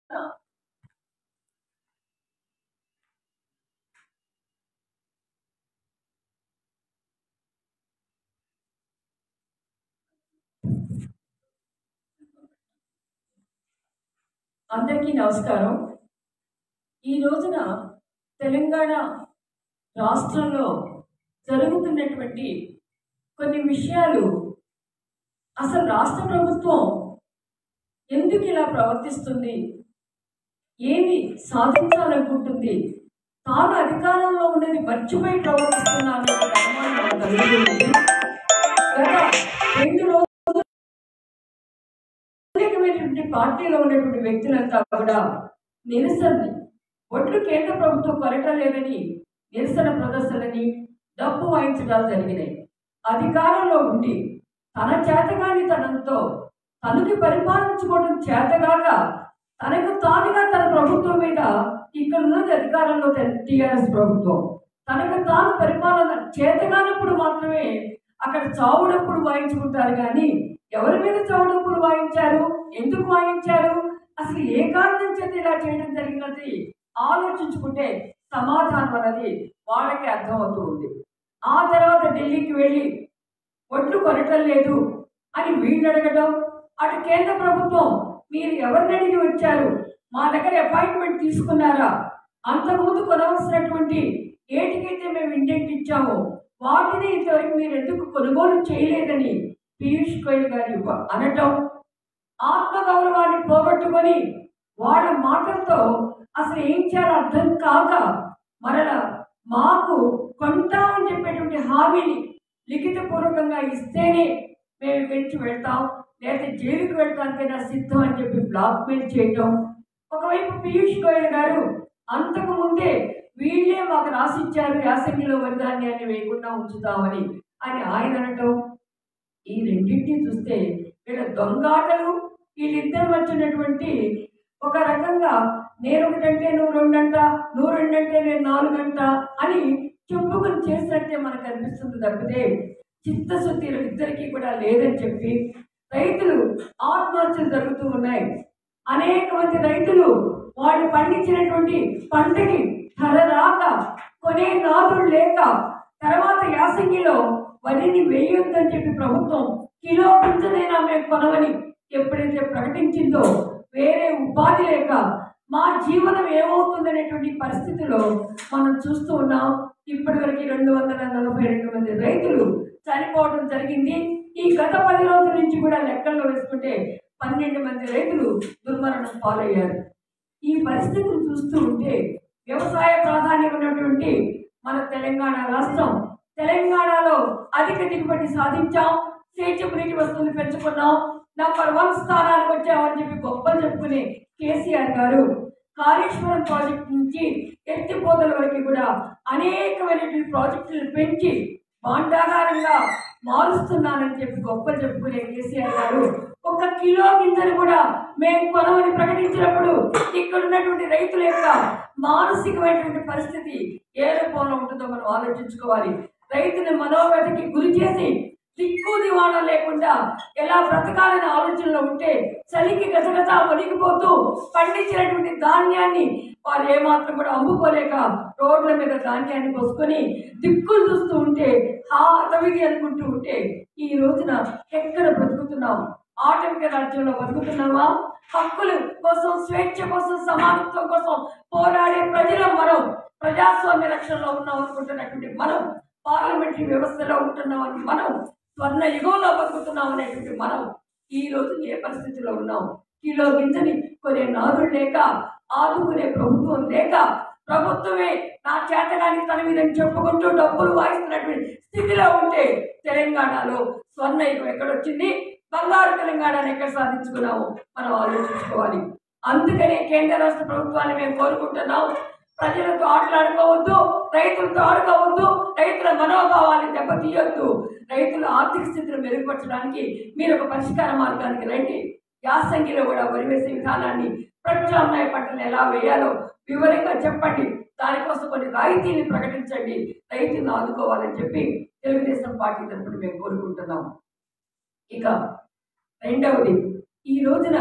అందరికీ నమస్కారం ఈ రోజున తెలంగాణ రాష్ట్రంలో జరుగుతున్నటువంటి కొన్ని విషయాలు అసలు రాష్ట్ర ప్రభుత్వం ఎందుకు ఇలా ప్రవర్తిస్తుంది ఏమి సాధించాలనుకుంటుంది తాను అధికారంలో ఉన్నది మర్చిపోయి ప్రవర్తిస్తున్నా అనే ఒక అనుమానం నాకు కలుగుతుంది గత రెండు రోజులు అనేకమైనటువంటి పార్టీలో ఉన్నటువంటి వ్యక్తులంతా కూడా నిరసనని ఒట్లు కేంద్ర ప్రభుత్వం కొరటలేదని నిరసన ప్రదర్శనని డప్పు వాయించడాలు జరిగినాయి అధికారంలో ఉండి తన చేతగాని తనంతో తనకి పరిపాలించుకోవడం చేతగాక తనకు తానుగా తన ప్రభుత్వం మీద ఇక్కడ ఉన్నది అధికారంలో టీఆర్ఎస్ ప్రభుత్వం తనకు తాను పరిపాలన చేతగానప్పుడు మాత్రమే అక్కడ చావుడప్పుడు వాయించుకుంటారు కానీ ఎవరి మీద చావుడప్పుడు వాయించారు ఎందుకు వాయించారు అసలు ఏ కారణం చేత ఇలా చేయడం జరిగినది ఆలోచించుకుంటే సమాధానం అనేది వాళ్ళకి అర్థమవుతూ ఉంది ఆ తర్వాత ఢిల్లీకి వెళ్ళి ఒట్లు కొనటం లేదు అని వీళ్ళు అడగటం అటు కేంద్ర ప్రభుత్వం మీరు ఎవరిని అడిగి వచ్చారు మా దగ్గర అపాయింట్మెంట్ తీసుకున్నారా అంతకుముందు కొనవలసినటువంటి ఏటికైతే మేము ఇండెంట్ ఇచ్చామో వాటిని ఇంతవరకు మీరు ఎందుకు కొనుగోలు చేయలేదని పీయూష్ గోయల్ గారు ఇవ్వ- అనటం ఆత్మగౌరవాన్ని పోగొట్టుకొని వాళ్ళ మాటలతో అసలు ఏం చేయాలో అర్థం కాక మరల మాకు కొంటామని చెప్పేటువంటి హామీని లిఖితపూర్వకంగా ఇస్తేనే మేము ఇక్కడి నుంచి వెళ్తాం లేకపోతే జైలుకి వెళ్తానికైనా సిద్ధం అని చెప్పి బ్లాక్మెయిల్ చేయటం ఒకవైపు పీయూష్ గోయల్ గారు అంతకు ముందే వీళ్ళే మాకు రాసిచ్చారు యాసంగిలో వరిధాన్యాన్ని వేయకుండా ఉంచుతామని అని ఆయన అనటం ఈ రెండింటిని చూస్తే వీళ్ళ దొంగాటలు వీళ్ళిద్దరి మధ్య ఉన్నటువంటి ఒక రకంగా నేను ఒకటంటే నువ్వు రెండంట నువ్వు రెండంటే నేను నాలుగంట అని చెప్పుకొని చేసినట్టే మనకు అనిపిస్తుంది తప్పితే చిత్తశుద్ధి ఇద్దరికి కూడా లేదని చెప్పి రైతులు ఆత్మహత్యలు జరుగుతూ ఉన్నాయి అనేక మంది రైతులు వాళ్ళు పండించినటువంటి పంటకి ధర రాక కొనే నాదులు లేక తర్వాత యాసంగిలో వరిని వేయొద్దని చెప్పి ప్రభుత్వం కిలో గింజనైనా మేము కొనమని ఎప్పుడైతే ప్రకటించిందో వేరే ఉపాధి లేక మా జీవనం ఏమవుతుందనేటువంటి పరిస్థితిలో మనం చూస్తూ ఉన్నాం ఇప్పటి వరకు రెండు వందల నలభై రెండు మంది రైతులు చనిపోవడం జరిగింది ఈ గత పది రోజుల నుంచి కూడా లెక్కల్లో వేసుకుంటే పన్నెండు మంది రైతులు దుర్మరణం పాలయ్యారు ఈ పరిస్థితిని చూస్తూ ఉంటే వ్యవసాయ ప్రాధాన్యం ఉన్నటువంటి మన తెలంగాణ రాష్ట్రం తెలంగాణలో అధిక దిగుబడి సాధించాం సేద్యపు నీటి వస్తువులు పెంచుకున్నాం నంబర్ వన్ స్థానానికి వచ్చామని చెప్పి గొప్పలు చెప్పుకునే కేసీఆర్ గారు కాళేశ్వరం ప్రాజెక్ట్ నుంచి ఎత్తిపోతల వరకు కూడా అనేకమైనటువంటి ప్రాజెక్టులు పెంచి భాండాగారంగా మారుస్తున్నానని చెప్పి గొప్పలు చెప్పుకునే కేసీఆర్ గారు ఒక కిలో గింజలు కూడా మేము కొనమని ప్రకటించినప్పుడు ఇక్కడ ఉన్నటువంటి రైతుల యొక్క మానసికమైనటువంటి పరిస్థితి ఏ రూపంలో ఉంటుందో మనం ఆలోచించుకోవాలి రైతుని మనోవ్యతకి గురి చేసి దిక్కు దివాణం లేకుండా ఎలా బ్రతకాలనే ఆలోచనలో ఉంటే చలికి గజగజ వణికిపోతూ పండించినటువంటి ధాన్యాన్ని వారు ఏమాత్రం కూడా అమ్ముకోలేక రోడ్ల మీద ధాన్యాన్ని పోసుకొని దిక్కులు చూస్తూ ఉంటే హా అటవికి అనుకుంటూ ఉంటే ఈ రోజున ఎక్కడ బ్రతుకుతున్నాం ఆటవిక రాజ్యంలో బతుకుతున్నామా హక్కులు కోసం స్వేచ్ఛ కోసం సమానత్వం కోసం పోరాడే ప్రజలం మనం ప్రజాస్వామ్య రక్షణలో ఉన్నాం అనుకుంటున్నటువంటి మనం పార్లమెంటరీ వ్యవస్థలో ఉంటున్నామని మనం స్వర్ణ యుగంలో బతుకుతున్నాం అనేటువంటి మనం ఈ రోజు ఏ పరిస్థితిలో ఉన్నాం కిలో గింజని కొనే నాదులు లేక ఆదుకునే ప్రభుత్వం లేక ప్రభుత్వమే నా చేతగాని తన మీద చెప్పుకుంటూ డబ్బులు వాయిస్తున్నటువంటి స్థితిలో ఉంటే తెలంగాణలో స్వర్ణ యుగం ఎక్కడొచ్చింది బంగారు తెలంగాణను ఎక్కడ సాధించుకున్నాము మనం ఆలోచించుకోవాలి అందుకనే కేంద్ర రాష్ట్ర ప్రభుత్వాన్ని మేము కోరుకుంటున్నాం ప్రజలతో ఆటలాడుకోవద్దు రైతులతో ఆడుకోవద్దు రైతుల మనోభావాన్ని దెబ్బతీయొద్దు రైతుల ఆర్థిక స్థితిని మెరుగుపరచడానికి మీరు ఒక పరిష్కార మార్గానికి రండి యాసంగిలో కూడా వరి వేసే విధానాన్ని ప్రత్యామ్నాయ పంటలు ఎలా వేయాలో వివరంగా చెప్పండి దానికోసం కొన్ని రాయితీని ప్రకటించండి రైతులను ఆదుకోవాలని చెప్పి తెలుగుదేశం పార్టీ తరఫున మేము కోరుకుంటున్నాం ఇక రెండవది ఈ రోజున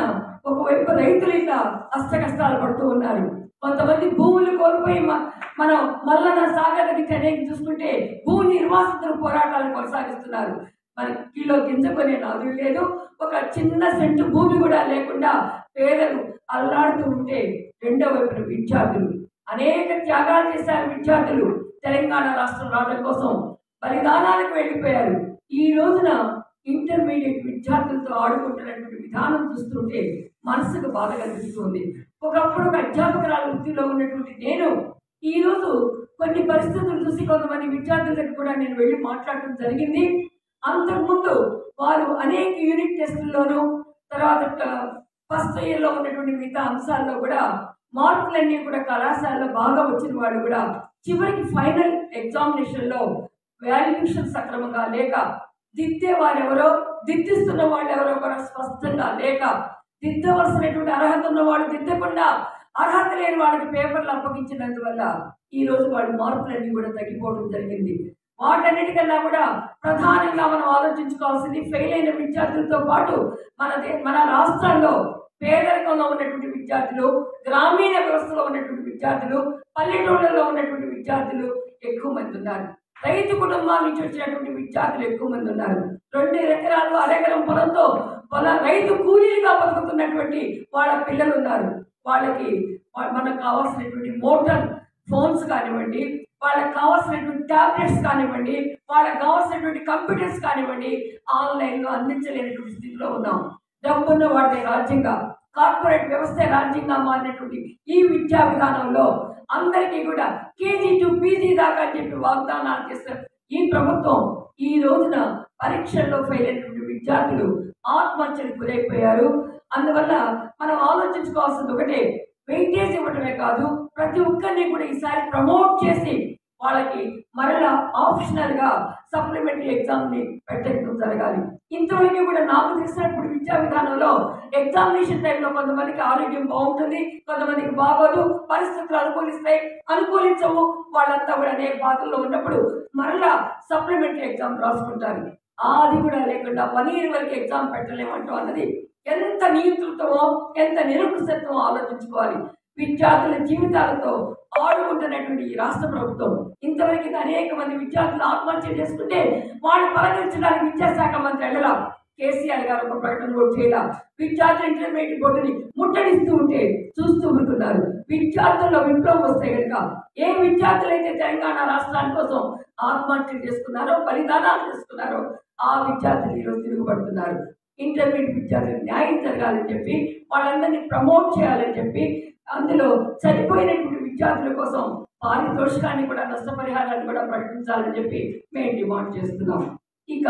ఒకవైపు రైతులు ఇలా అష్ట కష్టాలు పడుతూ ఉన్నారు కొంతమంది భూములు కోల్పోయి మ- మనం మల్లన సాగర్ అనేది చూసుకుంటే భూ నిర్వాసితులు పోరాటాలు కొనసాగిస్తున్నారు మరి కిలో గింజ కొనే నాదులు లేదు ఒక చిన్న సెంటు భూమి కూడా లేకుండా పేదలు అల్లాడుతూ ఉంటే రెండో వైపున విద్యార్థులు అనేక త్యాగాలు చేశారు విద్యార్థులు తెలంగాణ రాష్ట్రం రావడం కోసం బలిదానాలకు వెళ్ళిపోయారు ఈ రోజున ఇంటర్మీడియట్ విద్యార్థులతో ఆడుకుంటున్నటువంటి విధానం చూస్తుంటే మనసుకు బాధ కనిపిస్తుంది ఒకప్పుడు ఒక అధ్యాపకురాల వృత్తిలో ఉన్నటువంటి నేను ఈ రోజు కొన్ని పరిస్థితులు చూసి కొంతమంది విద్యార్థులకు కూడా నేను వెళ్ళి మాట్లాడటం జరిగింది అంతకుముందు వారు అనేక యూనిట్ టెస్టుల్లోనూ తర్వాత ఫస్ట్ ఇయర్లో ఉన్నటువంటి మిగతా అంశాల్లో కూడా మార్కులన్నీ కూడా కళాశాలలో బాగా వచ్చిన వాడు కూడా చివరికి ఫైనల్ ఎగ్జామినేషన్లో వాల్యుయేషన్ సక్రమంగా లేక దిద్దే వారెవరో దిద్దిస్తున్న వాళ్ళు ఎవరో కూడా స్పష్టంగా లేక దిద్దవలసినటువంటి అర్హత ఉన్న వాళ్ళు దిద్దకుండా అర్హత లేని వాళ్ళకి పేపర్లు అప్పగించినందువల్ల ఈ రోజు వాడి మార్కులన్నీ కూడా తగ్గిపోవడం జరిగింది వాటన్నిటికన్నా కూడా ప్రధానంగా మనం ఆలోచించుకోవాల్సింది ఫెయిల్ అయిన విద్యార్థులతో పాటు మన దే- మన రాష్ట్రాల్లో పేదరికంలో ఉన్నటువంటి విద్యార్థులు గ్రామీణ వ్యవస్థలో ఉన్నటువంటి విద్యార్థులు పల్లెటూళ్ళలో ఉన్నటువంటి విద్యార్థులు ఎక్కువ మంది ఉన్నారు రైతు కుటుంబాల నుంచి వచ్చినటువంటి విద్యార్థులు ఎక్కువ మంది ఉన్నారు రెండు ఎకరాలు అరెకరం పొలంతో పొల రైతు కూలీలుగా బతుకుతున్నటువంటి వాళ్ళ పిల్లలు ఉన్నారు వాళ్ళకి వా- మనకు కావాల్సినటువంటి మోటార్ ఫోన్స్ కానివ్వండి వాళ్ళకి కావాల్సినటువంటి టాబ్లెట్స్ కానివ్వండి వాళ్ళకి కావాల్సినటువంటి కంప్యూటర్స్ కానివ్వండి ఆన్లైన్లో అందించలేనటువంటి స్థితిలో ఉన్నాం డబ్బున్న వాడే రాజ్యంగా కార్పొరేట్ వ్యవస్థ రాజ్యంగా మారినటువంటి ఈ విద్యా విధానంలో అందరికీ కూడా కేజీ టు పీజీ దాకా అని చెప్పి వాగ్దానాలు చేస్తారు ఈ ప్రభుత్వం ఈ రోజున పరీక్షల్లో ఫెయిల్ అయినటువంటి విద్యార్థులు ఆత్మహత్యలకు గురైపోయారు అందువల్ల మనం ఆలోచించుకోవాల్సింది ఒకటే వెయిటేజ్ ఇవ్వడమే కాదు ప్రతి ఒక్కరిని కూడా ఈసారి ప్రమోట్ చేసి వాళ్ళకి మరలా ఆప్షనల్ గా సప్లిమెంటరీ ఎగ్జామ్ ని పెట్టడం జరగాలి ఇంతవరకు కూడా నాకు తెలిసినప్పుడు విద్యా విధానంలో ఎగ్జామినేషన్ టైంలో కొంతమందికి ఆరోగ్యం బాగుంటుంది కొంతమందికి బాగోదు పరిస్థితులు అనుకూలిస్తాయి అనుకూలించవు వాళ్ళంతా కూడా అనేక బాధల్లో ఉన్నప్పుడు మరలా సప్లిమెంటరీ ఎగ్జామ్ రాసుకుంటారు అది కూడా లేకుండా వన్ ఇయర్ వరకు ఎగ్జామ్ పెట్టలేమంటూ అన్నది ఎంత నియంత్రితమో ఎంత నిరుకుశత్వమో ఆలోచించుకోవాలి విద్యార్థుల జీవితాలతో ఆడుకుంటున్నటువంటి ఈ రాష్ట్ర ప్రభుత్వం ఇంతవరకు అనేక మంది విద్యార్థులు ఆత్మహత్య చేసుకుంటే వాళ్ళు పలకరించడానికి విద్యాశాఖ మంత్రి వెళ్ళలా కేసీఆర్ గారు ఒక ప్రకటన కూడా చేయాల విద్యార్థుల ఇంటర్మీడియట్ బోర్డుని ముట్టడిస్తూ ఉంటే చూస్తూ ఉంటున్నారు విద్యార్థుల్లో విప్లవం వస్తే కనుక ఏ విద్యార్థులైతే తెలంగాణ రాష్ట్రాని కోసం ఆత్మహత్యలు చేసుకున్నారో బలిదానాలు చేసుకున్నారో ఆ విద్యార్థులు ఈరోజు తిరుగుబడుతున్నారు ఇంటర్మీడియట్ విద్యార్థులకు న్యాయం జరగాలని చెప్పి వాళ్ళందరినీ ప్రమోట్ చేయాలని చెప్పి అందులో చనిపోయినటువంటి విద్యార్థుల కోసం పారితోషికాన్ని కూడా నష్టపరిహారాన్ని కూడా ప్రకటించాలని చెప్పి మేము డిమాండ్ చేస్తున్నాం ఇక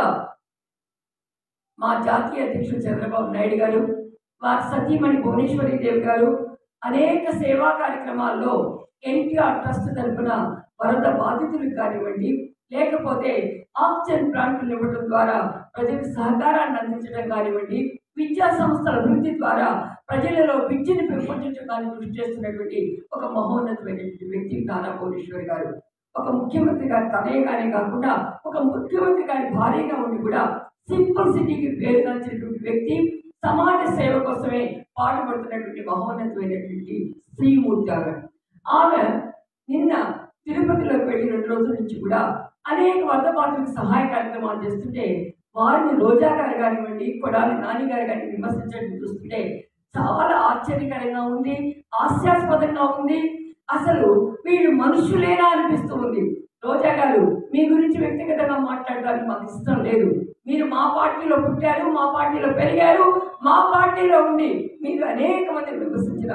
మా జాతీయ అధ్యక్షుడు చంద్రబాబు నాయుడు గారు వారి సతీమణి భువనేశ్వరి దేవి గారు అనేక సేవా కార్యక్రమాల్లో ఎన్టీఆర్ ట్రస్ట్ తరఫున వరద బాధితులకు కానివ్వండి లేకపోతే ఆక్సిజన్ ప్లాంట్లు ఇవ్వడం ద్వారా ప్రజలకు సహకారాన్ని అందించడం కానివ్వండి విద్యా సంస్థల అభివృద్ధి ద్వారా ప్రజలలో విద్యను పెంపొందించడానికి కృషి చేస్తున్నటువంటి ఒక మహోన్నతమైనటువంటి వ్యక్తి నారా భువనేశ్వరి గారు ఒక ముఖ్యమంత్రి గారి తనయగానే కాకుండా ఒక ముఖ్యమంత్రి గారి భార్యగా ఉండి కూడా సింపుల్ సిటీకి పేరుగాంచినటువంటి వ్యక్తి సమాజ సేవ కోసమే పాటుపడుతున్నటువంటి మహోన్నతమైనటువంటి శ్రీమూర్తి గారు ఆమె నిన్న తిరుపతిలోకి వెళ్ళి రెండు రోజుల నుంచి కూడా అనేక వరద బాధితులకు సహాయ కార్యక్రమాలు చేస్తుంటే వారిని రోజా గారు కానివ్వండి కొడాలి నాని గారు కానీ విమర్శించడం చూస్తుంటే చాలా ఆశ్చర్యకరంగా ఉంది హాస్యాస్పదంగా ఉంది అసలు వీళ్ళు మనుషులేనా అనిపిస్తూ ఉంది రోజా గారు మీ గురించి వ్యక్తిగతంగా మాట్లాడడానికి మాకు ఇష్టం లేదు మీరు మా పార్టీలో పుట్టారు మా పార్టీలో పెరిగారు మా పార్టీలో ఉండి మీరు అనేక మందిని విమర్శించిన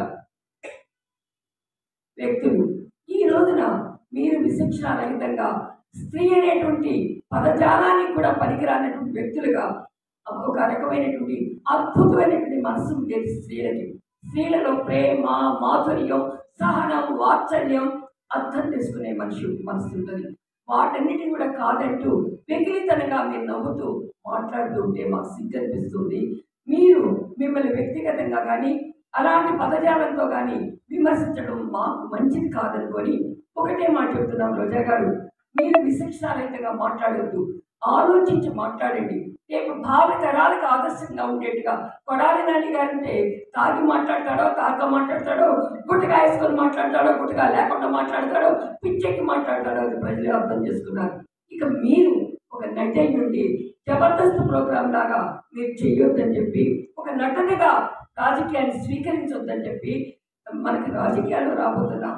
వ్యక్తులు ఈ రోజున మీరు విశిక్షణ రహితంగా స్త్రీ అనేటువంటి పదజాలానికి కూడా పనికిరానటువంటి వ్యక్తులుగా ఒక రకమైనటువంటి అద్భుతమైనటువంటి మనసు ఉండేది స్త్రీలకి స్త్రీలలో ప్రేమ మాధుర్యం సహనం వాత్సల్యం అర్థం చేసుకునే మనిషి మనసు ఉంటుంది వాటన్నిటిని కూడా కాదంటూ వెకిలితనంగా మీరు నవ్వుతూ మాట్లాడుతూ ఉంటే మాకు సిగ్గు అనిపిస్తుంది మీరు మిమ్మల్ని వ్యక్తిగతంగా కానీ అలాంటి పదజాలంతో కానీ విమర్శించడం మాకు మంచిది కాదనుకొని ఒకటే మాట చెప్తున్నాం రోజా గారు మీరు విశిక్షణారహితంగా మాట్లాడొద్దు ఆలోచించి మాట్లాడండి రేపు భావి తరాలకు ఆదర్శంగా ఉండేట్టుగా కొడాలి నాని గారంటే తాగి మాట్లాడతాడో తాక మాట్లాడతాడో గుట్టగా వేసుకొని మాట్లాడతాడో గుట్టగా లేకుండా మాట్లాడతాడో పిచ్చెక్కి మాట్లాడతాడో అది ప్రజలే అర్థం చేసుకున్నారు ఇక మీరు ఒక నటి నుండి జబర్దస్త్ ప్రోగ్రాం లాగా మీరు చెయ్యొద్దని చెప్పి ఒక నటనగా రాజకీయాన్ని స్వీకరించొద్దని చెప్పి మనకి రాజకీయాల్లో రాబోతున్నాం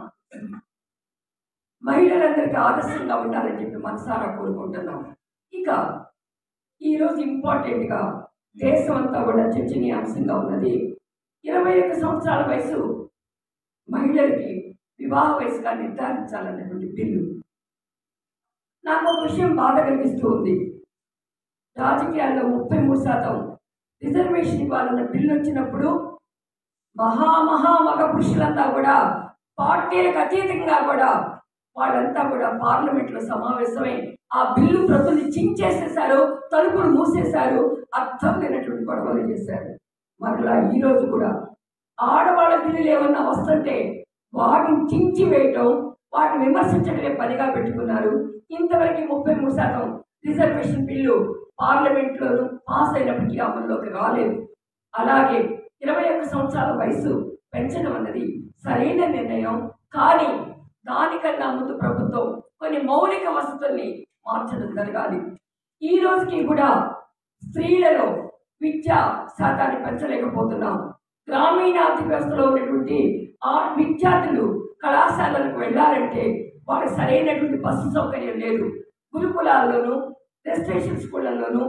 మహిళలందరికీ ఆదర్శంగా ఉండాలని చెప్పి మనసారా కోరుకుంటున్నాం ఇక ఈరోజు ఇంపార్టెంట్గా దేశం అంతా కూడా చర్చనీయాంశంగా ఉన్నది ఇరవై ఒక్క సంవత్సరాల వయసు మహిళలకి వివాహ వయసుగా నిర్ధారించాలన్నటువంటి బిల్లు నాకు ఒక విషయం బాధ కలిగిస్తూ ఉంది రాజకీయాల్లో ముప్పై మూడు శాతం రిజర్వేషన్ ఇవ్వాలన్న బిల్లు వచ్చినప్పుడు మహా మహా మగ పురుషులంతా కూడా పార్టీలకు అతీతంగా కూడా వాళ్ళంతా కూడా పార్లమెంట్లో సమావేశమై ఆ బిల్లు ప్రతుల్ని చించేసేశారు తలుపులు మూసేశారు అర్థం లేనటువంటి గొడవలు చేశారు మరలా ఈ రోజు కూడా ఆడవాళ్ళ బిల్లులు ఏమన్నా వస్తుంటే వాటిని చించి వేయటం వాటిని విమర్శించడమే పనిగా పెట్టుకున్నారు ఇంతవరకు ముప్పై మూడు శాతం రిజర్వేషన్ బిల్లు పార్లమెంట్లోనూ పాస్ అయినప్పటికీ అమల్లోకి రాలేదు అలాగే ఇరవై ఒక్క సంవత్సరాల వయసు పెంచడం అన్నది సరైన నిర్ణయం కానీ దానికన్నా ముందు ప్రభుత్వం కొన్ని మౌలిక వసతుల్ని మార్చడం జరగాలి ఈ రోజుకి కూడా స్త్రీలలో విద్యా శాతాన్ని పెంచలేకపోతున్నాం గ్రామీణార్థిక వ్యవస్థలో ఉన్నటువంటి ఆ విద్యార్థులు కళాశాలలకు వెళ్ళాలంటే వాళ్ళకి సరైనటువంటి బస్సు సౌకర్యం లేదు గురుకులాల్లోనూ రెసిడెన్షియల్ స్కూళ్ళల్లోనూ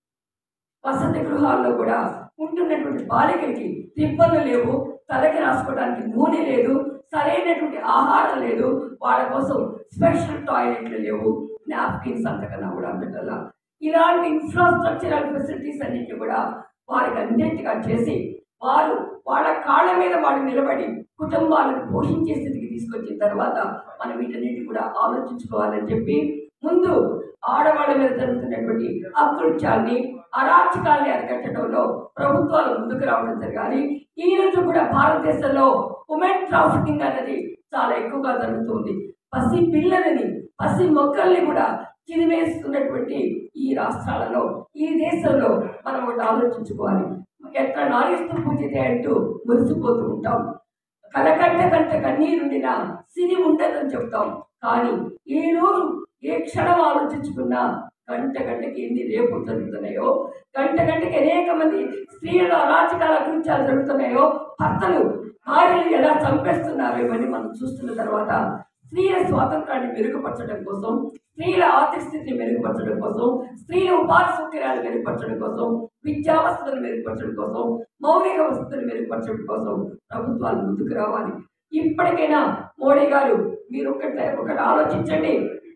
వసతి గృహాల్లో కూడా ఉంటున్నటువంటి బాలికలకి తిప్పలు లేవు తలకి రాసుకోవడానికి నూనె లేదు సరైనటువంటి ఆహారం లేదు వాళ్ళ కోసం స్పెషల్ టాయిలెట్లు లేవు నాప్కిన్స్ అంతకన్నా కూడా అందటల్లా ఇలాంటి ఇన్ఫ్రాస్ట్రక్చరల్ ఫెసిలిటీస్ అన్నింటినీ కూడా వారికి అందేట్టుగా చేసి వారు వాళ్ళ కాళ్ళ మీద వాళ్ళు నిలబడి కుటుంబాలను పోషించే స్థితికి తీసుకొచ్చిన తర్వాత మనం వీటన్నిటి కూడా ఆలోచించుకోవాలని చెప్పి ముందు ఆడవాళ్ళ మీద జరుగుతున్నటువంటి అకృత్యాల్ని అరాచకాల్ని అరికట్టడంలో ప్రభుత్వాలు ముందుకు రావడం జరగాలి ఈ రోజు కూడా భారతదేశంలో ఉమెన్ ట్రాఫికింగ్ అనేది చాలా ఎక్కువగా జరుగుతుంది పసి పిల్లలని పసి మొక్కల్ని కూడా చిరివేస్తున్నటువంటి ఈ రాష్ట్రాలలో ఈ దేశంలో మనం ఒకటి ఆలోచించుకోవాలి ఎక్కడ నారిస్తూ పూజితే అంటూ మురిసిపోతూ ఉంటాం కలకంట కంట కన్నీరుండిన సిరి ఉండదని చెప్తాం కానీ ఏ రోజు ఏ క్షణం ఆలోచించుకున్నా గంట గంటకి ఎన్ని రేపులు జరుగుతున్నాయో గంట గంటకి అనేక మంది స్త్రీల అరాచకాల కృత్యాలు జరుగుతున్నాయో భర్తలు భార్యలు ఎలా చంపేస్తున్నారో ఇవన్నీ మనం చూస్తున్న తర్వాత స్త్రీల స్వాతంత్రాన్ని మెరుగుపరచడం కోసం స్త్రీల ఆర్థిక స్థితిని మెరుగుపరచడం కోసం స్త్రీల ఉపాధి సౌకర్యాలు మెరుగుపరచడం కోసం విద్యా వసతులు మెరుగుపరచడం కోసం మౌలిక వసతులు మెరుగుపరచడం కోసం ప్రభుత్వాలు ముందుకు రావాలి ఇప్పటికైనా మోడీ గారు మీరు ఒకటి ఒకటి ఆలోచించండి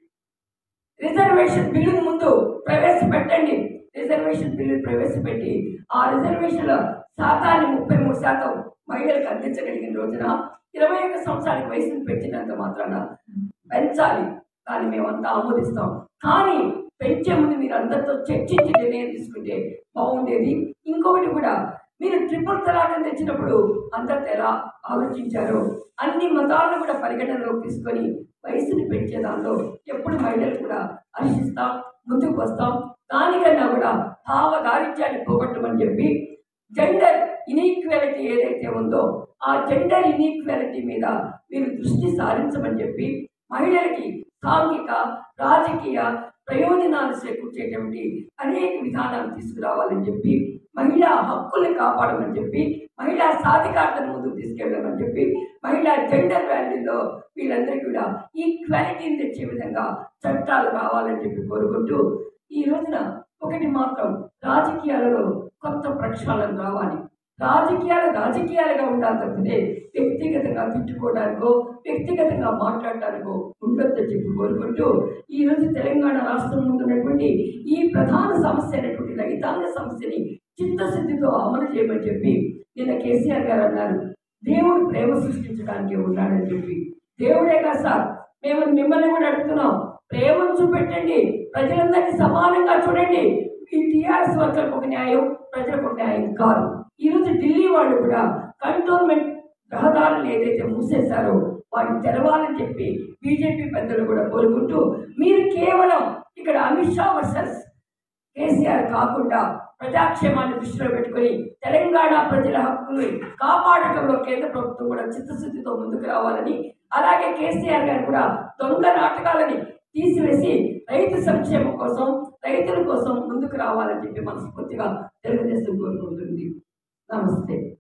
రిజర్వేషన్ బిల్లును ముందు ప్రవేశపెట్టండి రిజర్వేషన్ బిల్లు ప్రవేశపెట్టి ఆ రిజర్వేషన్ల శాతాన్ని ముప్పై మూడు శాతం మహిళలకు అందించగలిగిన రోజున ఇరవై ఒక్క సంవత్సరానికి వయసును పెంచినంత మాత్రాన పెంచాలి దాన్ని మేమంతా ఆమోదిస్తాం కానీ పెంచే ముందు మీరు అందరితో చర్చించి నిర్ణయం తీసుకుంటే బాగుండేది ఇంకొకటి కూడా మీరు ట్రిపుల్ తలాఖం తెచ్చినప్పుడు అందరితో ఎలా ఆలోచించారో అన్ని మతాలను కూడా పరిగణనలోకి తీసుకొని వయసుని పెంచే దానిలో ఎప్పుడు మహిళలు కూడా హర్షిస్తాం ముందుకు వస్తాం దానికన్నా కూడా భావ దారిద్ర్యాన్ని పోగొట్టమని చెప్పి జెండర్ ఇనీక్వాలిటీ ఏదైతే ఉందో ఆ జెండర్ ఇనీక్వాలిటీ మీద మీరు దృష్టి సారించమని చెప్పి మహిళలకి సాంఘిక రాజకీయ ప్రయోజనాలు చేకూర్చేటువంటి అనేక విధానాలు తీసుకురావాలని చెప్పి మహిళా హక్కుల్ని కాపాడమని చెప్పి మహిళా సాధికారతను ముందుకు తీసుకెళ్ళమని చెప్పి మహిళా జెండర్ వాల్యూలో వీళ్ళందరికీ కూడా ఈక్వాలిటీని తెచ్చే విధంగా చట్టాలు రావాలని చెప్పి కోరుకుంటూ ఈ రోజున ఒకటి మాత్రం రాజకీయాలలో కొత్త ప్రక్షాళన రావాలి రాజకీయాలు రాజకీయాలుగా ఉండాలి తప్పితే వ్యక్తిగతంగా తిట్టుకోవడానికో వ్యక్తిగతంగా మాట్లాడటానికో ఉండొద్దని చెప్పి కోరుకుంటూ ఈ రోజు తెలంగాణ రాష్ట్రం ముందు ఉన్నటువంటి ఈ ప్రధాన సమస్య అయినటువంటి రైతాంగ సమస్యని చిత్తశుద్ధితో అమలు చేయమని చెప్పి నిన్న కేసీఆర్ గారు అన్నారు దేవుడు ప్రేమ సృష్టించడానికి ఉన్నాడని చెప్పి దేవుడే కాదు సార్ మేము మిమ్మల్ని కూడా అడుగుతున్నాం ప్రేమను చూపెట్టండి ప్రజలందరినీ సమానంగా చూడండి ఈ టీఆర్ఎస్ వర్కర్లకు ఒక న్యాయం ప్రజలకు ఒక న్యాయం కాదు ఈరోజు ఢిల్లీ వాళ్ళు కూడా కంటోన్మెంట్ రహదారులు ఏదైతే మూసేశారో వాటిని తెరవాలని చెప్పి బీజేపీ పెద్దలు కూడా కోరుకుంటూ మీరు కేవలం ఇక్కడ అమిత్ షా వర్సెస్ కేసీఆర్ కాకుండా ప్రజాక్షేమాన్ని దృష్టిలో పెట్టుకొని తెలంగాణ ప్రజల హక్కులు కాపాడటంలో కేంద్ర ప్రభుత్వం కూడా చిత్తశుద్ధితో ముందుకు రావాలని అలాగే కేసీఆర్ గారు కూడా దొంగ నాటకాలని తీసివేసి రైతు సంక్షేమం కోసం రైతుల కోసం ముందుకు రావాలని చెప్పి మనస్ఫూర్తిగా తెలుగుదేశం కోరుకుంటుంది నమస్తే